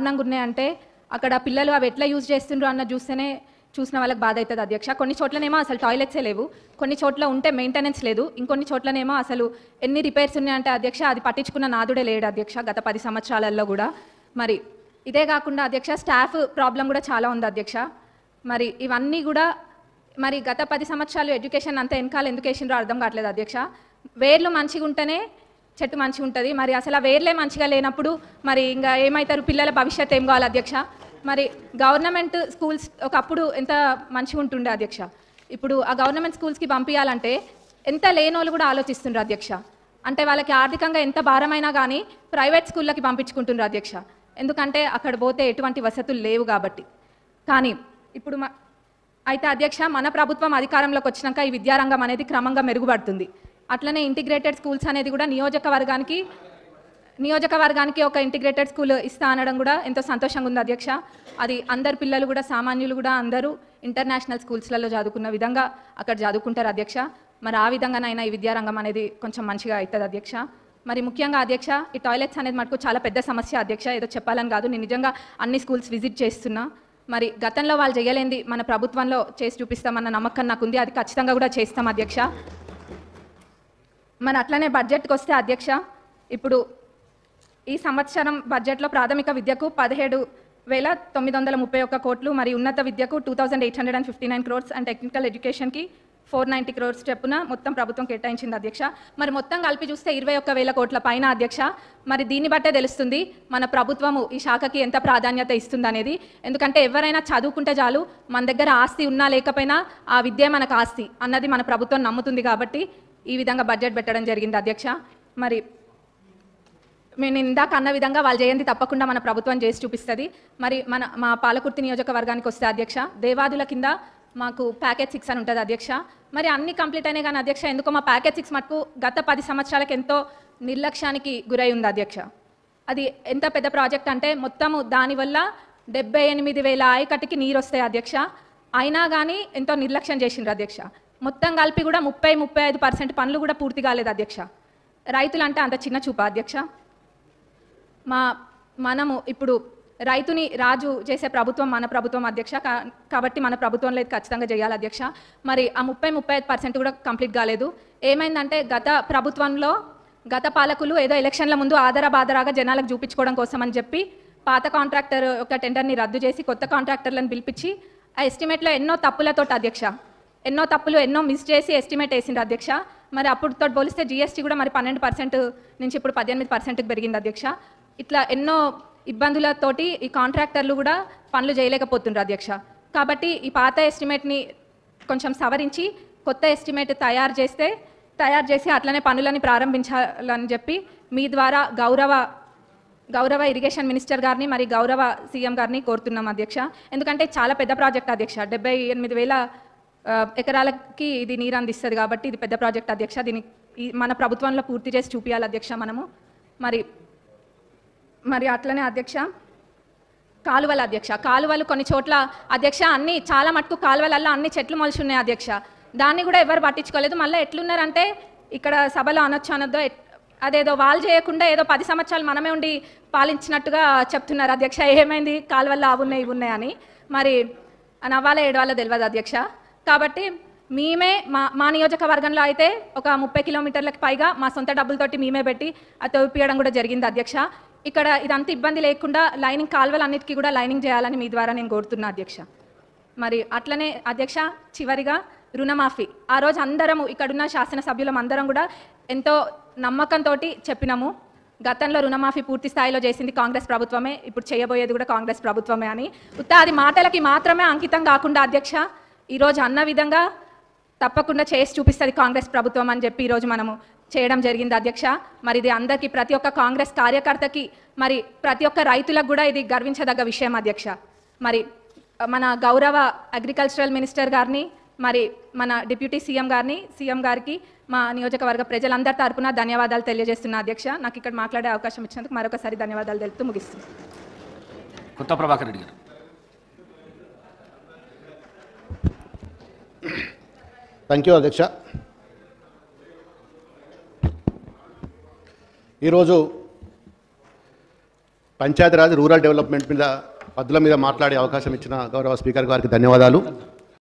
దారుణంగా ఉన్నాయంటే అక్కడ పిల్లలు అవి ఎట్లా యూజ్ చేస్తుండ్రు అన్న చూస్తేనే చూసిన వాళ్ళకి బాధ అవుతుంది అధ్యక్ష కొన్ని చోట్లనేమో అసలు టాయిలెట్సే లేవు కొన్ని చోట్ల ఉంటే మెయింటెనెన్స్ లేదు ఇంకొన్ని చోట్లనేమో అసలు ఎన్ని రిపేర్స్ ఉన్నాయంటే అధ్యక్ష అది పట్టించుకున్న నాదుడే లేడు అధ్యక్ష గత పది సంవత్సరాలలో కూడా మరి ఇదే కాకుండా అధ్యక్ష స్టాఫ్ ప్రాబ్లం కూడా చాలా ఉంది అధ్యక్ష మరి ఇవన్నీ కూడా మరి గత పది సంవత్సరాలు ఎడ్యుకేషన్ అంతా వెనకాల ఎందుకు వేసిండ్రో అర్థం కావట్లేదు అధ్యక్ష వేర్లు మంచిగా ఉంటేనే చెట్టు మంచిగా ఉంటుంది మరి అసలు ఆ వేర్లే మంచిగా లేనప్పుడు మరి ఇంకా ఏమవుతారు పిల్లల భవిష్యత్తు ఏం కావాలి అధ్యక్ష మరి గవర్నమెంట్ స్కూల్స్ ఒకప్పుడు ఎంత మంచిగా ఉంటుండే అధ్యక్ష ఇప్పుడు ఆ గవర్నమెంట్ స్కూల్స్కి పంపించాలంటే ఎంత లేనోళ్ళు కూడా ఆలోచిస్తుండ్రు అధ్యక్ష అంటే వాళ్ళకి ఆర్థికంగా ఎంత భారమైనా కానీ ప్రైవేట్ స్కూళ్ళకి పంపించుకుంటుండ్రు అధ్యక్ష ఎందుకంటే అక్కడ పోతే ఎటువంటి వసతులు లేవు కాబట్టి కానీ ఇప్పుడు మ- అయితే అధ్యక్ష మన ప్రభుత్వం అధికారంలోకి వచ్చినాక ఈ విద్యారంగం అనేది క్రమంగా మెరుగుపడుతుంది అట్లనే ఇంటిగ్రేటెడ్ స్కూల్స్ అనేది కూడా నియోజకవర్గానికి నియోజకవర్గానికి ఒక ఇంటిగ్రేటెడ్ స్కూల్ ఇస్తా అనడం కూడా ఎంతో సంతోషంగా ఉంది అధ్యక్ష అది అందరు పిల్లలు కూడా సామాన్యులు కూడా అందరూ ఇంటర్నేషనల్ స్కూల్స్లలో చదువుకున్న విధంగా అక్కడ చదువుకుంటారు అధ్యక్ష మరి ఆ విధంగానైనా ఈ విద్యారంగం అనేది కొంచెం మంచిగా అవుతుంది అధ్యక్ష మరి ముఖ్యంగా అధ్యక్ష ఈ టాయిలెట్స్ అనేది మటుకు చాలా పెద్ద సమస్య అధ్యక్ష ఏదో చెప్పాలని కాదు నేను నిజంగా అన్ని స్కూల్స్ విజిట్ చేస్తున్నా మరి గతంలో వాళ్ళు చేయలేంది మన ప్రభుత్వంలో చేసి చూపిస్తామన్న నమ్మకం నాకు ఉంది అది ఖచ్చితంగా కూడా చేస్తాం అధ్యక్ష మరి అట్లనే బడ్జెట్కి వస్తే అధ్యక్ష ఇప్పుడు ఈ సంవత్సరం బడ్జెట్లో ప్రాథమిక విద్యకు పదిహేడు వేల తొమ్మిది వందల ముప్పై ఒక్క కోట్లు మరి ఉన్నత విద్యకు two thousand eight hundred and fifty nine crores and technical ఎడ్యుకేషన్కి ఫోర్ నైంటీ క్రోర్స్ చెప్పున మొత్తం ప్రభుత్వం కేటాయించింది అధ్యక్ష మరి మొత్తం కలిపి చూస్తే ఇరవై ఒక్క వేల కోట్ల పైన అధ్యక్ష మరి దీన్ని బట్టే తెలుస్తుంది మన ప్రభుత్వము ఈ శాఖకి ఎంత ప్రాధాన్యత ఇస్తుంది అనేది ఎందుకంటే ఎవరైనా చదువుకుంటే చాలు మన దగ్గర ఆస్తి ఉన్నా లేకపోయినా ఆ విద్య మనకు ఆస్తి అన్నది మన ప్రభుత్వం నమ్ముతుంది కాబట్టి ఈ విధంగా బడ్జెట్ పెట్టడం జరిగింది అధ్యక్ష మరి నేను ఇందాక అన్న విధంగా వాళ్ళు చేయండి తప్పకుండా మన ప్రభుత్వం చేసి చూపిస్తుంది మరి మన మా పాలకుర్తి నియోజకవర్గానికి వస్తే అధ్యక్ష దేవాదుల కింద మాకు ప్యాకేజ్ సిక్స్ అని ఉంటుంది అధ్యక్ష మరి అన్ని కంప్లీట్ అయినాయి కానీ అధ్యక్ష ఎందుకో మా ప్యాకేజ్ సిక్స్ మటుకు గత పది సంవత్సరాలకు ఎంతో నిర్లక్ష్యానికి గురై ఉంది అధ్యక్ష అది ఎంత పెద్ద ప్రాజెక్ట్ అంటే మొత్తము దానివల్ల డెబ్బై ఎనిమిది వేల ఆయకట్టుకి నీరు వస్తాయి అధ్యక్ష అయినా కానీ ఎంతో నిర్లక్ష్యం చేసిండ్రు అధ్యక్ష మొత్తం కలిపి కూడా ముప్పై ముప్పై ఐదు పర్సెంట్ పనులు కూడా పూర్తి కాలేదు అధ్యక్ష రైతులు అంటే అంత చిన్న చూపా అధ్యక్ష మా మనము ఇప్పుడు రైతుని రాజు చేసే ప్రభుత్వం మన ప్రభుత్వం అధ్యక్ష కా- కాబట్టి మన ప్రభుత్వంలో ఇది ఖచ్చితంగా చేయాలి అధ్యక్ష మరి ఆ ముప్పై ముప్పై ఐదు పర్సెంట్ కూడా కంప్లీట్ కాలేదు ఏమైందంటే గత ప్రభుత్వంలో గత పాలకులు ఏదో ఎలక్షన్ల ముందు ఆధార బాధరాగా జనాలకు చూపించుకోవడం కోసం అని చెప్పి పాత కాంట్రాక్టర్ యొక్క టెండర్ని రద్దు చేసి కొత్త కాంట్రాక్టర్లను పిలిపించి ఆ ఎస్టిమేట్లో ఎన్నో తప్పులతో అధ్యక్ష ఎన్నో తప్పులు ఎన్నో మిస్ చేసి ఎస్టిమేట్ వేసిండు అధ్యక్ష మరి అప్పుడుతో పోలిస్తే జీఎస్టీ కూడా మరి పన్నెండు పర్సెంట్ నుంచి ఇప్పుడు పద్దెనిమిది పర్సెంట్కి పెరిగింది అధ్యక్ష ఇట్లా ఎన్నో ఇబ్బందులతోటి ఈ కాంట్రాక్టర్లు కూడా పనులు చేయలేకపోతుండ్రు అధ్యక్ష కాబట్టి ఈ పాత ఎస్టిమేట్ని కొంచెం సవరించి కొత్త ఎస్టిమేట్ తయారు చేస్తే తయారు చేసి అట్లనే పనులని ప్రారంభించాలని చెప్పి మీ ద్వారా గౌరవ గౌరవ ఇరిగేషన్ మినిస్టర్ గారిని మరి గౌరవ సీఎం గారిని కోరుతున్నాం అధ్యక్ష ఎందుకంటే చాలా పెద్ద ప్రాజెక్ట్ అధ్యక్ష డెబ్బై ఎనిమిది వేల ఆ, ఎకరాలకి ఇది నీరు అందిస్తుంది కాబట్టి ఇది పెద్ద ప్రాజెక్ట్ అధ్యక్ష దీన్ని ఈ మన ప్రభుత్వంలో పూర్తి చేసి చూపించాలి అధ్యక్ష మనము మరి మరి అట్లనే అధ్యక్ష కాలువల అధ్యక్ష కాలువలు కొన్ని చోట్ల అధ్యక్ష అన్ని చాలా మటుకు కాలువలల్లో అన్ని చెట్లు మొలిచి ఉన్నాయి అధ్యక్ష దాన్ని కూడా ఎవరు పట్టించుకోలేదు మళ్ళీ ఎట్లున్నారంటే ఇక్కడ సభలో అనొచ్చు అనొద్దో ఎట్- అదేదో వాళ్ళు చేయకుండా ఏదో పది సంవత్సరాలు మనమే ఉండి పాలించినట్టుగా చెప్తున్నారు అధ్యక్ష ఏమైంది కాలువల్లో అవి ఉన్నాయి ఇవి ఉన్నాయి అని మరి నవ్వాలో ఏడవాలో తెలియదు అధ్యక్ష కాబట్టి మేమే మా మా నియోజకవర్గంలో అయితే ఒక ముప్పై కిలోమీటర్లకు పైగా మా సొంత డబ్బులతోటి మేమే పెట్టి అది తవ్విపియడం కూడా జరిగింది అధ్యక్ష ఇక్కడ ఇదంతా ఇబ్బంది లేకుండా లైనింగ్ కాలువలన్నిటికీ కూడా లైనింగ్ చేయాలని మీ ద్వారా నేను కోరుతున్నా అధ్యక్ష మరి అట్లనే అధ్యక్ష చివరిగా రుణమాఫీ ఆ రోజు అందరము ఇక్కడున్న శాసనసభ్యులం అందరం కూడా ఎంతో నమ్మకంతో చెప్పినాము గతంలో రుణమాఫీ పూర్తి స్థాయిలో చేసింది కాంగ్రెస్ ప్రభుత్వమే ఇప్పుడు చేయబోయేది కూడా కాంగ్రెస్ ప్రభుత్వమే అని ఉత్తా అది మాటలకి మాత్రమే అంకితం కాకుండా అధ్యక్ష ఈరోజు అన్న విధంగా తప్పకుండా చేసి చూపిస్తుంది కాంగ్రెస్ ప్రభుత్వం అని చెప్పి ఈరోజు మనము చేయడం జరిగింది అధ్యక్ష మరి ఇది అందరికీ ప్రతి ఒక్క కాంగ్రెస్ కార్యకర్తకి మరి ప్రతి ఒక్క రైతులకు కూడా ఇది గర్వించదగ్గ విషయం అధ్యక్ష మరి మన గౌరవ అగ్రికల్చరల్ మినిస్టర్ గారిని మరి మన డిప్యూటీ సీఎం గారిని సీఎం గారికి మా నియోజకవర్గ ప్రజలందరి తరపున ధన్యవాదాలు తెలియజేస్తున్నా అధ్యక్ష నాకు ఇక్కడ మాట్లాడే అవకాశం ఇచ్చినందుకు మరొకసారి ధన్యవాదాలు తెలుపుతూ ముగిస్తున్నాను కొత్త ప్రభాకర్ రెడ్డి గారు థ్యాంక్ యూ అధ్యక్ష ఈరోజు పంచాయతీరాజ్ రూరల్ డెవలప్మెంట్ మీద పద్ధతుల మీద మాట్లాడే అవకాశం ఇచ్చిన గౌరవ స్పీకర్ గారికి ధన్యవాదాలు